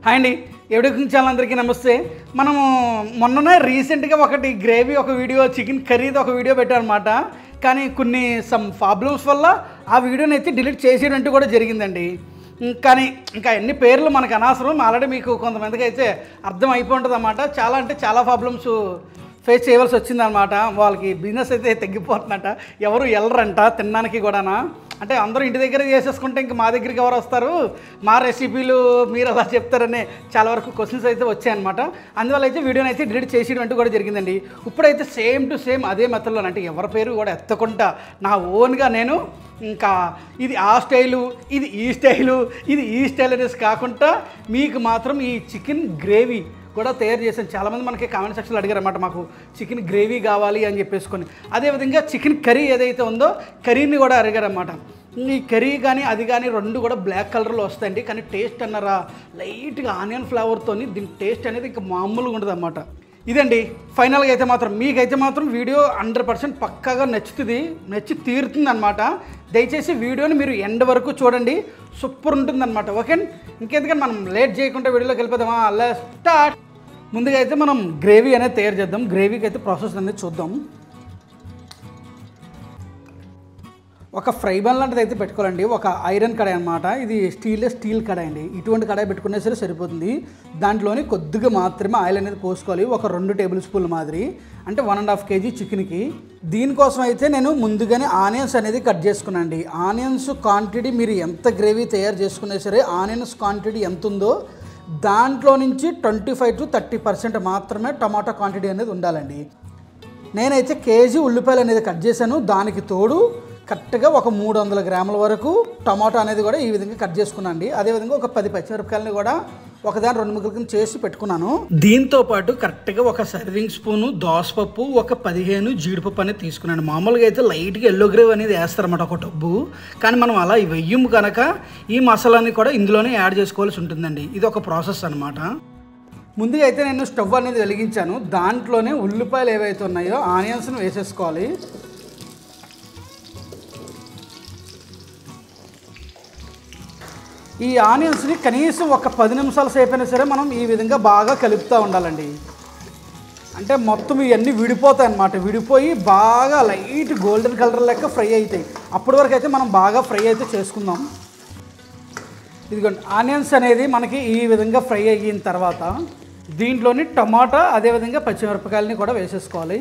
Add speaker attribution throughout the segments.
Speaker 1: Hi అండి ఎవడి channel అందరికీ నమస్తే మనము మొన్ననే రీసెంట్గా ఒకటి గ్రేవీ ఒక వీడియో చికెన్ కర్రీది ఒక వీడియో పెట్టారనమాట కానీ కొన్ని సమ్ ప్రాబ్లమ్స్ వల్ల ఆ వీడియోని అయితే డిలీట్ చేసేటట్టు కూడా జరిగిందండి ఉం, కానీ ఇంకా ఎన్ని పేర్లు మనకు అనవసరం ఆల్రెడీ మీకు కొంతమందికి అయితే అర్థం అయిపోయి ఉంటుంది అన్నమాట చాలా అంటే చాలా ప్రాబ్లమ్స్ ఫేస్ చేయవలసి వచ్చిందనమాట వాళ్ళకి బిజినెస్ అయితే తగ్గిపోతుందంట ఎవరు వెళ్ళరంట తినడానికి కూడానా అంటే అందరూ ఇంటి దగ్గర చేసేసుకుంటే ఇంక మా దగ్గరికి ఎవరు వస్తారు మా రెసిపీలు మీరు అలా చెప్తారనే చాలా వరకు క్వశ్చన్స్ అయితే వచ్చాయన్నమాట అందువల్ల అయితే వీడియోని అయితే డిలీట్ చేసేయడం అంటూ కూడా జరిగిందండి ఇప్పుడైతే సేమ్ టు సేమ్ అదే మెథడ్లో అంటే ఎవరి పేరు కూడా ఎత్తకుండా నా ఓన్గా నేను ఇంకా ఇది ఆ స్టైలు ఇది ఈ స్టైలు ఇది ఈ స్టైల్ అనేసి కాకుండా మీకు మాత్రం ఈ చికెన్ గ్రేవీ కూడా తయారు చేశాను చాలామంది మనకి కామెంట్ సెక్షన్లో అడిగారు అన్నమాట మాకు చికెన్ గ్రేవీ కావాలి అని చెప్పేసుకొని అదేవిధంగా చికెన్ కర్రీ ఏదైతే ఉందో కర్రీని కూడా అడిగారన్నమాట ఈ కర్రీ కానీ అది కానీ రెండు కూడా బ్లాక్ కలర్లో వస్తాయండి కానీ టేస్ట్ అన్నారా లైట్గా ఆనియన్ ఫ్లేవర్తోని దీని టేస్ట్ అనేది ఇంకా మామూలుగా ఉంటుంది అన్నమాట ఇదండి ఫైనల్గా అయితే మాత్రం మీకైతే మాత్రం వీడియో హండ్రెడ్ పర్సెంట్ పక్కాగా నచ్చుతుంది నచ్చి తీరుతుంది అనమాట దయచేసి వీడియోని మీరు ఎండ్ వరకు చూడండి సూపర్ ఉంటుంది అనమాట ఓకే ఇంకెందుకని మనం లేట్ చేయకుండా వీడియోలోకి వెళ్ళిపోదామా అలా స్టార్ట్ ముందుగా అయితే మనం గ్రేవీ అనేది తయారు చేద్దాం గ్రేవీకి అయితే ప్రాసెస్ అనేది చూద్దాం ఒక ఫ్రై బన్ లాంటిది అయితే పెట్టుకోవాలండి ఒక ఐరన్ కడాయి అనమాట ఇది స్టీల్ స్టీల్ కడాయి అండి ఇటువంటి కడాయి పెట్టుకునే సరే సరిపోతుంది దాంట్లోని కొద్దిగా మాత్రమే ఆయిల్ అనేది పోసుకోవాలి ఒక రెండు టేబుల్ స్పూన్ల మాదిరి అంటే వన్ అండ్ హాఫ్ కేజీ చికెన్కి దీనికోసం అయితే నేను ముందుగానే ఆనియన్స్ అనేది కట్ చేసుకున్నాండి ఆనియన్స్ క్వాంటిటీ మీరు ఎంత గ్రేవీ తయారు చేసుకునే సరే ఆనియన్స్ క్వాంటిటీ ఎంత ఉందో దాంట్లో నుంచి twenty five to thirty percent మాత్రమే టమాటా క్వాంటిటీ అనేది ఉండాలండి నేనైతే కేజీ ఉల్లిపాయలు అనేది కట్ చేశాను దానికి తోడు కరెక్ట్గా ఒక మూడు వందల గ్రాముల వరకు టమాటా అనేది కూడా ఈ విధంగా కట్ చేసుకున్నాను అండి అదేవిధంగా ఒక పది పచ్చిమిరపకాయలని కూడా ఒకదాని రెండు ముక్కలు కింద చేసి పెట్టుకున్నాను దీంతో పాటు కరెక్ట్గా ఒక సర్వింగ్ స్పూను దోసపప్పు ఒక పదిహేను జీడిపప్పు అనేది తీసుకున్నాను మామూలుగా అయితే లైట్గా ఎల్లో గ్రేవ్ అనేది వేస్తారన్నమాట ఒక టబ్బు కానీ మనం అలా వెయ్యము కనుక ఈ మసాలాని కూడా ఇందులోనే యాడ్ చేసుకోవాల్సి ఉంటుందండి ఇది ఒక ప్రాసెస్ అనమాట ముందుగా అయితే నేను స్టవ్ అనేది వెలిగించాను దాంట్లోనే ఉల్లిపాయలు ఏవైతే ఉన్నాయో ఆనియన్స్ని వేసేసుకోవాలి ఈ ఆనియన్స్ని కనీసం ఒక పది నిమిషాల సేపు అయినా సరే మనం ఈ విధంగా బాగా కలుపుతూ ఉండాలండి అంటే మొత్తం ఇవన్నీ విడిపోతాయి అన్నమాట విడిపోయి బాగా లైట్ గోల్డెన్ కలర్ లెక్క ఫ్రై అవుతాయి అప్పటి వరకు అయితే మనం బాగా ఫ్రై అయితే చేసుకుందాం ఇదిగోండి ఆనియన్స్ అనేది మనకి ఈ విధంగా ఫ్రై అయిన తర్వాత దీంట్లోని టమాటా అదేవిధంగా పచ్చిమిరపకాయలని కూడా వేసేసుకోవాలి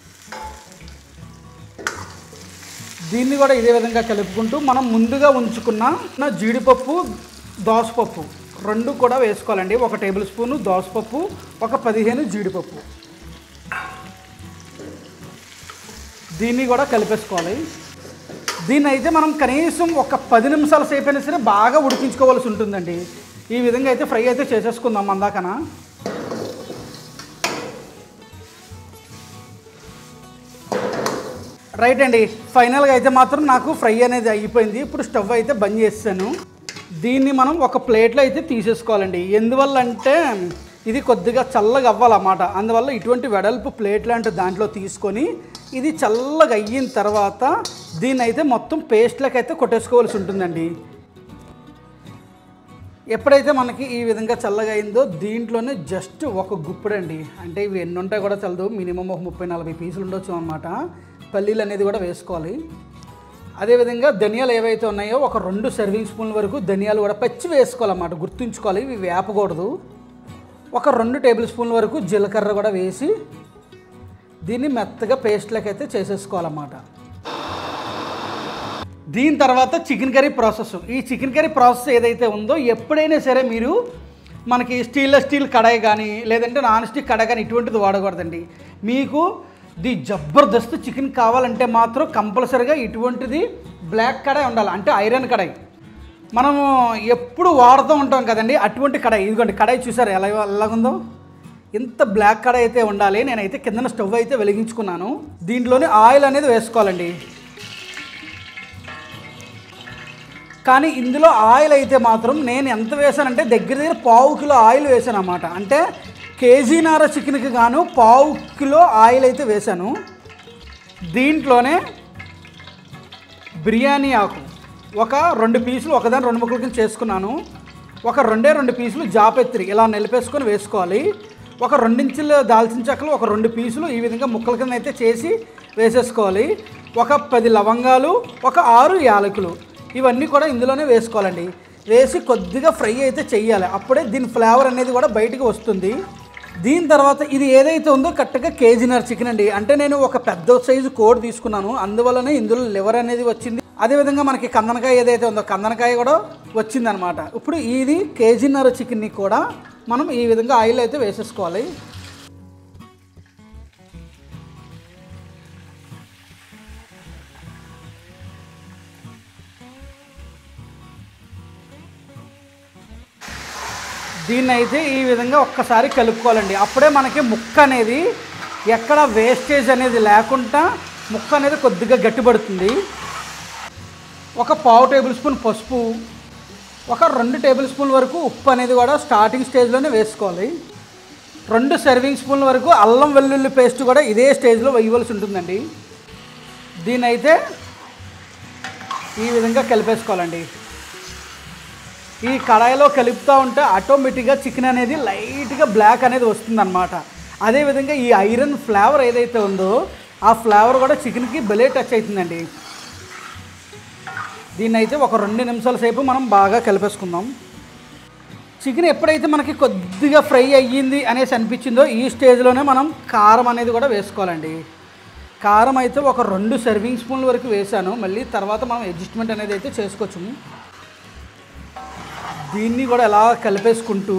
Speaker 1: దీన్ని కూడా ఇదే విధంగా కలుపుకుంటూ మనం ముందుగా ఉంచుకున్న నా జీడిపప్పు దోసపప్పు రెండు కూడా వేసుకోవాలండి ఒక టేబుల్ స్పూను దోసపప్పు ఒక పదిహేను జీడిపప్పు దీన్ని కూడా కలిపేసుకోవాలి దీన్ని అయితే మనం కనీసం ఒక పది నిమిషాల సేపు అయినా సరే బాగా ఉడికించుకోవాల్సి ఉంటుందండి ఈ విధంగా అయితే ఫ్రై అయితే చేసేసుకుందాం అందాకన రైట్ అండి ఫైనల్గా అయితే మాత్రం నాకు ఫ్రై అనేది అయిపోయింది ఇప్పుడు స్టవ్ అయితే బంద్ చేసాను దీన్ని మనం ఒక ప్లేట్లో అయితే తీసేసుకోవాలండి ఎందువల్ల అంటే ఇది కొద్దిగా చల్లగా అవ్వాలన్నమాట అందువల్ల ఇటువంటి వెడల్పు ప్లేట్ లాంటి దాంట్లో తీసుకొని ఇది చల్లగా అయిన తర్వాత దీన్ని అయితే మొత్తం పేస్ట్లకు అయితే కొట్టేసుకోవాల్సి ఉంటుందండి ఎప్పుడైతే మనకి ఈ విధంగా చల్లగా అయిందో దీంట్లోనే జస్ట్ ఒక గుప్పుడండి అంటే ఇవి ఎన్ని ఉంటాయి కూడా చల్లదు మినిమం ఒక ముప్పై నలభై పీసులు ఉండొచ్చు అనమాట పల్లీలు అనేది కూడా వేసుకోవాలి అదేవిధంగా ధనియాలు ఏవైతే ఉన్నాయో ఒక రెండు సర్వింగ్ స్పూన్ల వరకు ధనియాలు కూడా పచ్చి వేసుకోవాలన్నమాట గుర్తుంచుకోవాలి ఇవి వేపకూడదు ఒక రెండు టేబుల్ స్పూన్ల వరకు జీలకర్ర కూడా వేసి దీన్ని మెత్తగా పేస్ట్లకి అయితే చేసేసుకోవాలన్నమాట దీని తర్వాత చికెన్ కర్రీ ప్రాసెస్ ఈ చికెన్ కర్రీ ప్రాసెస్ ఏదైతే ఉందో ఎప్పుడైనా సరే మీరు మనకి స్టీల్ స్టీల్ కడాయి కానీ లేదంటే నాన్ స్టిక్ కడాయి కానీ ఇటువంటిది వాడకూడదండి మీకు ది జబర్దస్త్ చికెన్ కావాలంటే మాత్రం కంపల్సరీగా ఇటువంటిది బ్లాక్ కడాయి ఉండాలి అంటే ఐరన్ కడాయి మనము ఎప్పుడు వాడుతూ ఉంటాం కదండి అటువంటి కడాయి ఇదిగోండి కడాయి చూసారు ఎలా ఎలాగుందో ఇంత బ్లాక్ కడాయి అయితే ఉండాలి నేనైతే కిందన స్టవ్ అయితే వెలిగించుకున్నాను దీంట్లోనే ఆయిల్ అనేది వేసుకోవాలండి కానీ ఇందులో ఆయిల్ అయితే మాత్రం నేను ఎంత వేసానంటే దగ్గర దగ్గర పావు కిలో ఆయిల్ వేసాను అన్నమాట అంటే కేజీనార చికెన్కి గాను పావు కిలో ఆయిల్ అయితే వేశాను దీంట్లోనే బిర్యానీ ఆకు ఒక రెండు పీసులు ఒకదాని రెండు ముక్కల కింద చేసుకున్నాను ఒక రెండే రెండు పీసులు జాపెత్తిరి ఇలా నిలిపేసుకొని వేసుకోవాలి ఒక రెండించుల దాల్చిన చెక్కలు ఒక రెండు పీసులు ఈ విధంగా ముక్కల కింద అయితే చేసి వేసేసుకోవాలి ఒక పది లవంగాలు ఒక ఆరు యాలకులు ఇవన్నీ కూడా ఇందులోనే వేసుకోవాలండి వేసి కొద్దిగా ఫ్రై అయితే చెయ్యాలి అప్పుడే దీని ఫ్లేవర్ అనేది కూడా బయటకు వస్తుంది దీని తర్వాత ఇది ఏదైతే ఉందో కరెక్ట్గా కేజీనర్ చికెన్ అండి అంటే నేను ఒక పెద్ద సైజు కోడ్ తీసుకున్నాను అందువల్లనే ఇందులో లివర్ అనేది వచ్చింది అదేవిధంగా మనకి కందనకాయ ఏదైతే ఉందో కందనకాయ కూడా వచ్చిందనమాట ఇప్పుడు ఇది కేజీన్నర చికెన్ని కూడా మనం ఈ విధంగా ఆయిల్ అయితే వేసేసుకోవాలి దీన్ని అయితే ఈ విధంగా ఒక్కసారి కలుపుకోవాలండి అప్పుడే మనకి ముక్క అనేది ఎక్కడ వేస్టేజ్ అనేది లేకుండా ముక్క అనేది కొద్దిగా గట్టిపడుతుంది ఒక పావు టేబుల్ స్పూన్ పసుపు ఒక రెండు టేబుల్ స్పూన్ వరకు ఉప్పు అనేది కూడా స్టార్టింగ్ స్టేజ్లోనే వేసుకోవాలి రెండు సర్వింగ్ స్పూన్ల వరకు అల్లం వెల్లుల్లి పేస్ట్ కూడా ఇదే స్టేజ్లో వేయవలసి ఉంటుందండి దీన్ని అయితే ఈ విధంగా కలిపేసుకోవాలండి ఈ కడాయిలో కలుపుతూ ఉంటే ఆటోమేటిక్గా చికెన్ అనేది లైట్గా బ్లాక్ అనేది వస్తుందన్నమాట అదేవిధంగా ఈ ఐరన్ ఫ్లేవర్ ఏదైతే ఉందో ఆ ఫ్లేవర్ కూడా చికెన్కి భలే టచ్ అవుతుందండి దీన్ని అయితే ఒక రెండు నిమిషాల సేపు మనం బాగా కలిపేసుకుందాం చికెన్ ఎప్పుడైతే మనకి కొద్దిగా ఫ్రై అయ్యింది అనేసి అనిపించిందో ఈ స్టేజ్లోనే మనం కారం అనేది కూడా వేసుకోవాలండి కారం అయితే ఒక రెండు సర్వింగ్ స్పూన్ల వరకు వేసాను మళ్ళీ తర్వాత మనం అడ్జస్ట్మెంట్ అనేది అయితే చేసుకోవచ్చు దీన్ని కూడా ఎలా కలిపేసుకుంటూ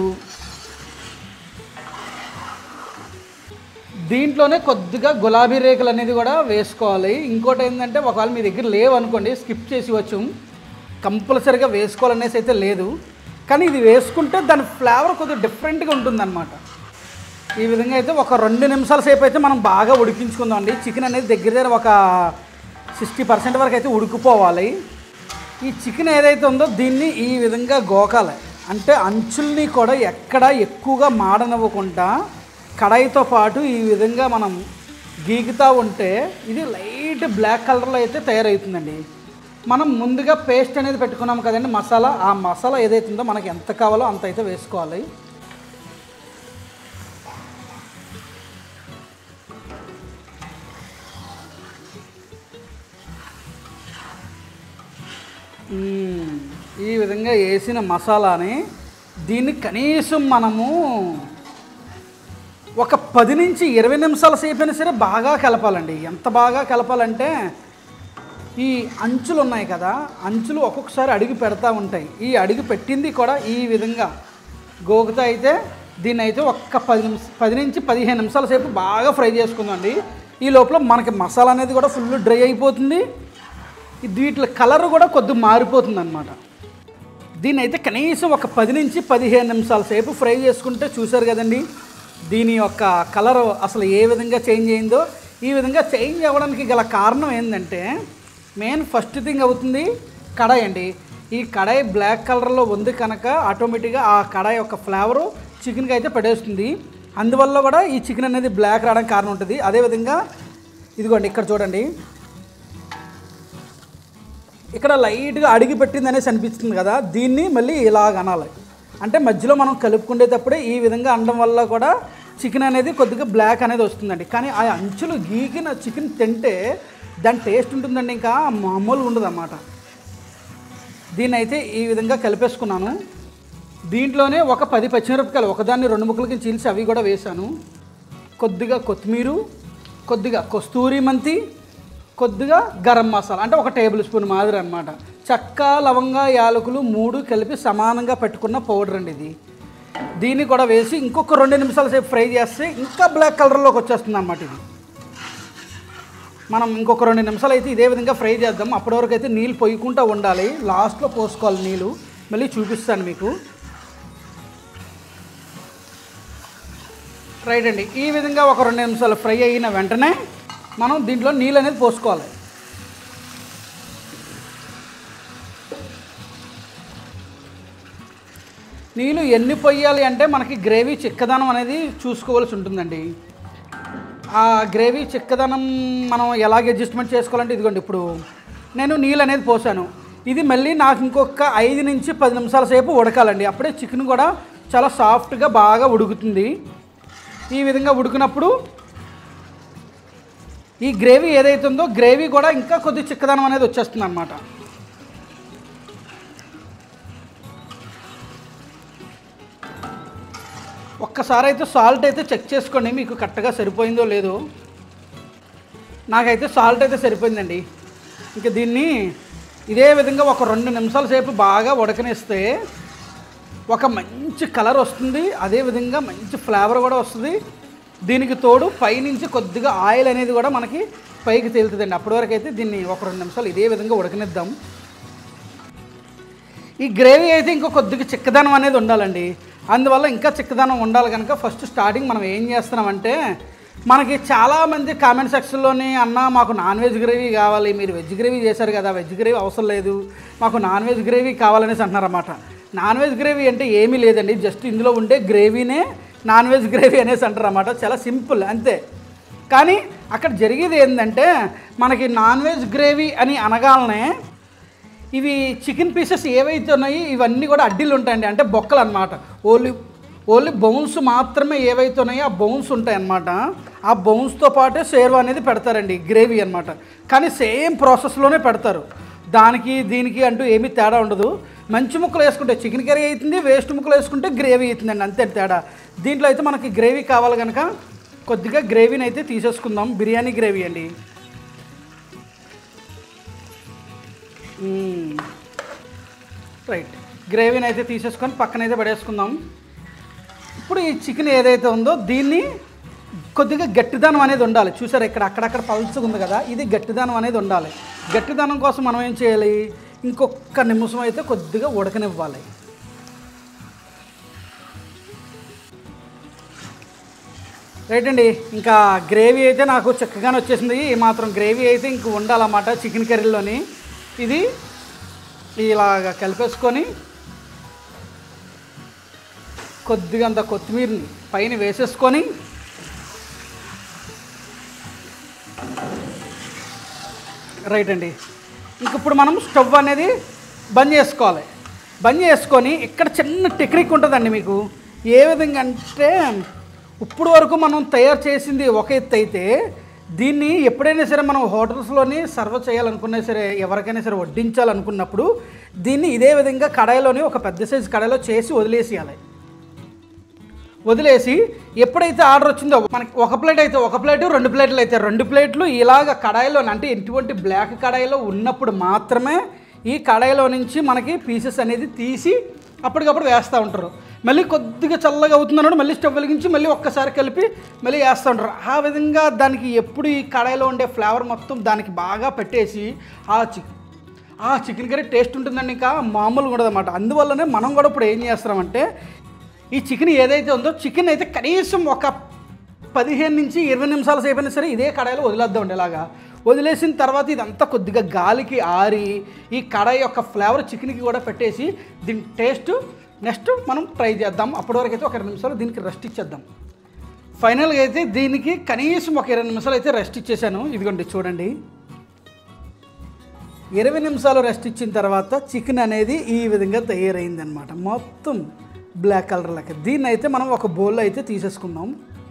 Speaker 1: దీంట్లోనే కొద్దిగా గులాబీ రేకులు అనేది కూడా వేసుకోవాలి ఇంకోటి ఏంటంటే ఒకవేళ మీ దగ్గర లేవు అనుకోండి స్కిప్ చేసి వచ్చు కంపల్సరీగా వేసుకోవాలనేసి అయితే లేదు కానీ ఇది వేసుకుంటే దాని ఫ్లేవర్ కొద్దిగా డిఫరెంట్గా ఉంటుందన్నమాట ఈ విధంగా అయితే ఒక రెండు నిమిషాల సేపు అయితే మనం బాగా ఉడికించుకుందాం అండి చికెన్ అనేది దగ్గర దగ్గర ఒక సిక్స్టీ పర్సెంట్ వరకు అయితే ఉడికిపోవాలి ఈ చికెన్ ఏదైతే ఉందో దీన్ని ఈ విధంగా గోకాలి అంటే అంచుల్ని కూడా ఎక్కడ ఎక్కువగా మాడనివ్వకుండా కడాయితో పాటు ఈ విధంగా మనం గీకుతూ ఉంటే ఇది లైట్ బ్లాక్ కలర్లో అయితే తయారవుతుందండి మనం ముందుగా పేస్ట్ అనేది పెట్టుకున్నాం కదండి మసాలా ఆ మసాలా ఏదైతే ఉందో మనకి ఎంత కావాలో అంత అయితే వేసుకోవాలి మ్మ్. ఈ విధంగా వేసిన మసాలాని దీన్ని కనీసం మనము ఒక పది నుంచి ఇరవై నిమిషాల సేపు అయినా సరే బాగా కలపాలండి ఎంత బాగా కలపాలంటే ఈ అంచులు ఉన్నాయి కదా అంచులు ఒక్కొక్కసారి అడుగు పెడతా ఉంటాయి ఈ అడుగు పెట్టింది కూడా ఈ విధంగా గోకుతా అయితే దీన్ని అయితే ఒక్క పది నిమిష పది నుంచి పదిహేను నిమిషాల సేపు బాగా ఫ్రై చేసుకుందండి ఈ లోపల మనకి మసాలా అనేది కూడా ఫుల్ డ్రై అయిపోతుంది ఈ వీటి కలర్ కూడా కొద్దిగా మారిపోతుంది అనమాట దీన్ని అయితే కనీసం ఒక పది నుంచి పదిహేను నిమిషాల సేపు ఫ్రై చేసుకుంటే చూసారు కదండి దీని యొక్క కలర్ అసలు ఏ విధంగా చేంజ్ అయిందో ఈ విధంగా చేంజ్ అవ్వడానికి గల కారణం ఏంటంటే మెయిన్ ఫస్ట్ థింగ్ అవుతుంది కడాయి అండి ఈ కడాయి బ్లాక్ కలర్లో ఉంది కనుక ఆటోమేటిక్గా ఆ కడాయి యొక్క ఫ్లేవరు చికెన్కి అయితే పడేస్తుంది అందువల్ల కూడా ఈ చికెన్ అనేది బ్లాక్ రావడానికి కారణం ఉంటుంది అదేవిధంగా ఇదిగోండి ఇక్కడ చూడండి ఇక్కడ లైట్గా అడిగి పెట్టింది అనేసి అనిపిస్తుంది కదా దీన్ని మళ్ళీ ఇలాగ అనాలి అంటే మధ్యలో మనం కలుపుకునేటప్పుడే ఈ విధంగా అనడం వల్ల కూడా చికెన్ అనేది కొద్దిగా బ్లాక్ అనేది వస్తుందండి కానీ ఆ అంచులు గీకిన చికెన్ తింటే దాని టేస్ట్ ఉంటుందండి ఇంకా మామూలుగా ఉండదు అన్నమాట దీన్ని అయితే ఈ విధంగా కలిపేసుకున్నాను దీంట్లోనే ఒక పది పచ్చిమిరపకాయలు ఒకదాన్ని రెండు ముక్కలకి చీల్చి అవి కూడా వేశాను కొద్దిగా కొత్తిమీర కొద్దిగా కస్తూరి మెంతి కొద్దిగా గరం మసాలా అంటే ఒక టేబుల్ స్పూన్ మాదిరి అనమాట చెక్క లవంగ యాలకులు మూడు కలిపి సమానంగా పెట్టుకున్న పౌడర్ అండి ఇది దీన్ని కూడా వేసి ఇంకొక రెండు నిమిషాల సేపు ఫ్రై చేస్తే ఇంకా బ్లాక్ కలర్లోకి వచ్చేస్తుంది అనమాట ఇది మనం ఇంకొక రెండు నిమిషాలు అయితే ఇదే విధంగా ఫ్రై చేద్దాం అప్పటి వరకు అయితే నీళ్ళు పొయ్యకుండా ఉండాలి లాస్ట్లో పోసుకోవాలి నీళ్ళు మళ్ళీ చూపిస్తాను మీకు రైట్ అండి ఈ విధంగా ఒక రెండు నిమిషాలు ఫ్రై అయిన వెంటనే మనం దీంట్లో నీళ్ళు అనేది పోసుకోవాలి నీళ్ళు ఎన్ని పొయ్యాలి అంటే మనకి గ్రేవీ చిక్కదనం అనేది చూసుకోవాల్సి ఉంటుందండి ఆ గ్రేవీ చిక్కదనం మనం ఎలాగ అడ్జస్ట్మెంట్ చేసుకోవాలంటే ఇదిగోండి ఇప్పుడు నేను నీళ్ళు అనేది పోసాను ఇది మళ్ళీ నాకు ఇంకొక ఐదు నుంచి పది నిమిషాల సేపు ఉడకాలండి అప్పుడే చికెన్ కూడా చాలా సాఫ్ట్గా బాగా ఉడుకుతుంది ఈ విధంగా ఉడికినప్పుడు ఈ గ్రేవీ ఏదైతే ఉందో గ్రేవీ కూడా ఇంకా కొద్ది చిక్కదనం అనేది వచ్చేస్తుంది అనమాట ఒక్కసారి అయితే సాల్ట్ అయితే చెక్ చేసుకోండి మీకు కరెక్ట్గా సరిపోయిందో లేదో నాకైతే సాల్ట్ అయితే సరిపోయిందండి ఇంకా దీన్ని ఇదే విధంగా ఒక రెండు నిమిషాల సేపు బాగా ఉడకనిస్తే ఒక మంచి కలర్ వస్తుంది అదేవిధంగా మంచి ఫ్లేవర్ కూడా వస్తుంది దీనికి తోడు పైనుంచి కొద్దిగా ఆయిల్ అనేది కూడా మనకి పైకి తేలుతుందండి అప్పటి వరకు అయితే దీన్ని ఒక రెండు నిమిషాలు ఇదే విధంగా ఉడకనిద్దాం ఈ గ్రేవీ అయితే ఇంకో కొద్దిగా చిక్కదనం అనేది ఉండాలండి అందువల్ల ఇంకా చిక్కదనం ఉండాలి కనుక ఫస్ట్ స్టార్టింగ్ మనం ఏం చేస్తున్నామంటే మనకి చాలామంది కామెంట్ సెక్షన్లోని అన్న మాకు నాన్ వెజ్ గ్రేవీ కావాలి మీరు వెజ్ గ్రేవీ చేశారు కదా వెజ్ గ్రేవీ అవసరం లేదు మాకు నాన్ వెజ్ గ్రేవీ కావాలనేసి అంటున్నారన్నమాట నాన్ వెజ్ గ్రేవీ అంటే ఏమీ లేదండి జస్ట్ ఇందులో ఉండే గ్రేవీనే నాన్ వెజ్ గ్రేవీ అనేసి అంటారు అన్నమాట చాలా సింపుల్ అంతే కానీ అక్కడ జరిగేది ఏంటంటే మనకి నాన్ వెజ్ గ్రేవీ అని అనగాలనే ఇవి చికెన్ పీసెస్ ఏవైతే ఉన్నాయో ఇవన్నీ కూడా అడ్డీలు ఉంటాయండి అంటే బొక్కలు అనమాట ఓన్లీ ఓన్లీ బౌన్స్ మాత్రమే ఏవైతే ఉన్నాయో ఆ బౌన్స్ ఉంటాయి అన్నమాట ఆ బౌన్స్తో పాటే సేర్వ అనేది పెడతారండి గ్రేవీ అన్నమాట కానీ సేమ్ ప్రాసెస్లోనే పెడతారు దానికి దీనికి అంటూ ఏమీ తేడా ఉండదు మంచి ముక్కలు వేసుకుంటే చికెన్ కర్రీ అవుతుంది వేస్ట్ ముక్కలు వేసుకుంటే గ్రేవీ అవుతుందండి అంతే తేడా దీంట్లో అయితే మనకి గ్రేవీ కావాలి కనుక కొద్దిగా గ్రేవీని అయితే తీసేసుకుందాం బిర్యానీ గ్రేవీ అండి మ్మ్. రైట్ గ్రేవీని అయితే తీసేసుకొని పక్కనైతే పడేసుకుందాం ఇప్పుడు ఈ చికెన్ ఏదైతే ఉందో దీన్ని కొద్దిగా గట్టిదనం అనేది ఉండాలి చూసారు ఇక్కడ అక్కడక్కడ పల్చగా ఉంది కదా ఇది గట్టిదనం అనేది ఉండాలి గట్టిదనం కోసం మనం ఏం చేయాలి ఇంకొక నిమిషం అయితే కొద్దిగా ఉడకనివ్వాలి రైట్ అండి ఇంకా గ్రేవీ అయితే నాకు చక్కగానే వచ్చేసింది ఈ మాత్రం గ్రేవీ అయితే ఇంక ఉండాలన్నమాట చికెన్ కర్రీలోని ఇది ఇలాగ కలిపేసుకొని కొద్దిగా అంత కొత్తిమీరని పైన వేసేసుకొని రైట్ అండి ఇంక ఇప్పుడు మనం స్టవ్ అనేది బంద్ చేసుకోవాలి బంద్ చేసుకొని ఇక్కడ చిన్న టెక్నిక్ ఉంటుందండి మీకు ఏ విధంగా అంటే ఇప్పుడు వరకు మనం తయారు చేసింది ఒక ఎత్తు అయితే దీన్ని ఎప్పుడైనా సరే మనం హోటల్స్లోని సర్వ్ చేయాలనుకున్నా సరే ఎవరికైనా సరే వడ్డించాలనుకున్నప్పుడు దీన్ని ఇదే విధంగా కడాయిలోని ఒక పెద్ద సైజు కడాయిలో చేసి వదిలేసేయాలి వదిలేసి ఎప్పుడైతే ఆర్డర్ వచ్చిందో మనకి ఒక ప్లేట్ అయితే ఒక ప్లేటు రెండు ప్లేట్లు అయితే రెండు ప్లేట్లు ఇలాగ కడాయిలో అంటే ఎటువంటి బ్లాక్ కడాయిలో ఉన్నప్పుడు మాత్రమే ఈ కడాయిలో నుంచి మనకి పీసెస్ అనేది తీసి అప్పటికప్పుడు వేస్తూ ఉంటారు మళ్ళీ కొద్దిగా చల్లగా అవుతుందన్నాడు మళ్ళీ స్టవ్ వెలిగించి మళ్ళీ ఒక్కసారి కలిపి మళ్ళీ వేస్తూ ఉంటారు ఆ విధంగా దానికి ఎప్పుడు ఈ కడాయిలో ఉండే ఫ్లేవర్ మొత్తం దానికి బాగా పెట్టేసి ఆ చికెన్ ఆ చికెన్ కర్రీ టేస్ట్ ఉంటుందండి ఇంకా మామూలుగా ఉండదన్నమాట అందువల్లనే మనం కూడా ఇప్పుడు ఏం చేస్తామంటే ఈ చికెన్ ఏదైతే ఉందో చికెన్ అయితే కనీసం ఒక పదిహేను నుంచి ఇరవై నిమిషాల సేపు అయినా సరే ఇదే కడాయిలో వదిలేద్దామండి ఇలాగా వదిలేసిన తర్వాత ఇదంతా కొద్దిగా గాలికి ఆరి ఈ కడాయి యొక్క ఫ్లేవర్ చికెన్కి కూడా పెట్టేసి దీని టేస్ట్ నెక్స్ట్ మనం ట్రై చేద్దాం అప్పటి వరకు అయితే ఒక ఇరవై నిమిషాలు దీనికి రెస్ట్ ఇచ్చేద్దాం ఫైనల్గా అయితే దీనికి కనీసం ఒక ఇరవై నిమిషాలు అయితే రెస్ట్ ఇచ్చేసాను ఇదిగోండి చూడండి ఇరవై నిమిషాలు రెస్ట్ ఇచ్చిన తర్వాత చికెన్ అనేది ఈ విధంగా తయారైందనమాట మొత్తం బ్లాక్ కలర్ లెక్క దీన్ని అయితే మనం ఒక బౌల్లో అయితే తీసేసుకుందాం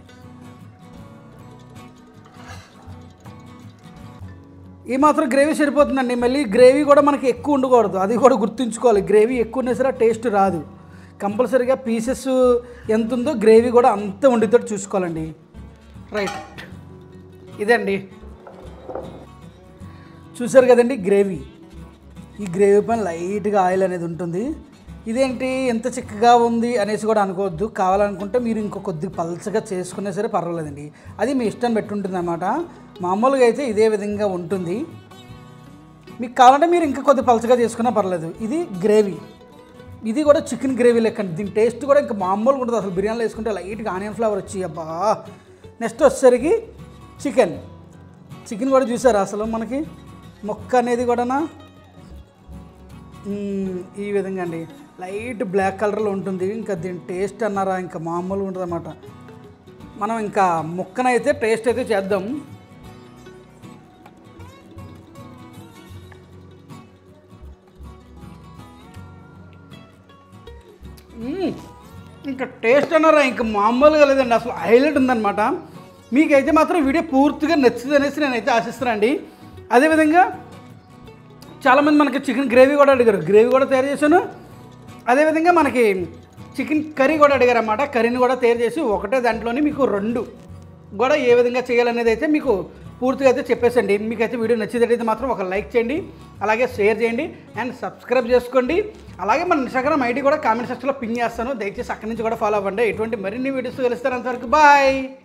Speaker 1: ఈ మాత్రం గ్రేవీ సరిపోతుందండి మళ్ళీ గ్రేవీ కూడా మనకి ఎక్కువ ఉండకూడదు అది కూడా గుర్తుంచుకోవాలి గ్రేవీ ఎక్కువ ఉన్నా సరే టేస్ట్ రాదు కంపల్సరీగా పీసెస్ ఎంత ఉందో గ్రేవీ కూడా అంత ఉండితోటి చూసుకోవాలండి రైట్ ఇదండి చూసారు కదండి గ్రేవీ ఈ గ్రేవీ పైన లైట్గా ఆయిల్ అనేది ఉంటుంది ఇదేంటి ఎంత చిక్కగా ఉంది అనేసి కూడా అనుకోవద్దు కావాలనుకుంటే మీరు ఇంకో కొద్దిగా పల్చగా చేసుకున్నా సరే పర్వాలేదండి అది మీ ఇష్టం పెట్టి ఉంటుంది అన్నమాట మామూలుగా అయితే ఇదే విధంగా ఉంటుంది మీకు కావాలంటే మీరు ఇంకా కొద్ది పలచగా చేసుకున్నా పర్లేదు ఇది గ్రేవీ ఇది కూడా చికెన్ గ్రేవీ లెక్క దీని టేస్ట్ కూడా ఇంకా మామూలుగా ఉంటుంది అసలు బిర్యానీలో వేసుకుంటే లైట్గా ఆనియన్ ఫ్లేవర్ వచ్చి అబ్బా నెక్స్ట్ వచ్చేసరికి చికెన్ చికెన్ కూడా చూసారా అసలు మనకి మొక్క అనేది కూడానా మ్మ్, ఈ విధంగా అండి లైట్ బ్లాక్ కలర్లో ఉంటుంది ఇంకా దీని టేస్ట్ అన్నారా ఇంకా మామూలుగా ఉంటుంది అన్నమాట మనం ఇంకా ముక్కనైతే టేస్ట్ అయితే చేద్దాం ఇంకా టేస్ట్ అన్నారా ఇంకా మామూలుగా లేదండి అసలు హైలైట్ ఉందన్నమాట మీకైతే మాత్రం ఈ వీడియో పూర్తిగా నచ్చింది అనేసి నేనైతే ఆశిస్తున్నానండి అదేవిధంగా చాలామంది మనకి చికెన్ గ్రేవీ కూడా అడిగారు గ్రేవీ కూడా తయారు చేశాను అదేవిధంగా మనకి చికెన్ కర్రీ కూడా అడిగారు అన్నమాట కర్రీని కూడా తయారు చేసి ఒకటే దాంట్లోని మీకు రెండు కూడా ఏ విధంగా చేయాలనేది అయితే మీకు పూర్తిగా అయితే చెప్పేసండి మీకైతే వీడియో నచ్చేటట్టయితే మాత్రం ఒక లైక్ చేయండి అలాగే షేర్ చేయండి అండ్ సబ్స్క్రైబ్ చేసుకోండి అలాగే మన ఇన్స్టాగ్రామ్ ఐడి కూడా కామెంట్ సెక్షన్లో పిన్ చేస్తాను దయచేసి అక్కడి నుంచి కూడా ఫాలో అవ్వండి ఎటువంటి మరిన్ని వీడియోస్ తెలుస్తారు అంతవరకు బాయ్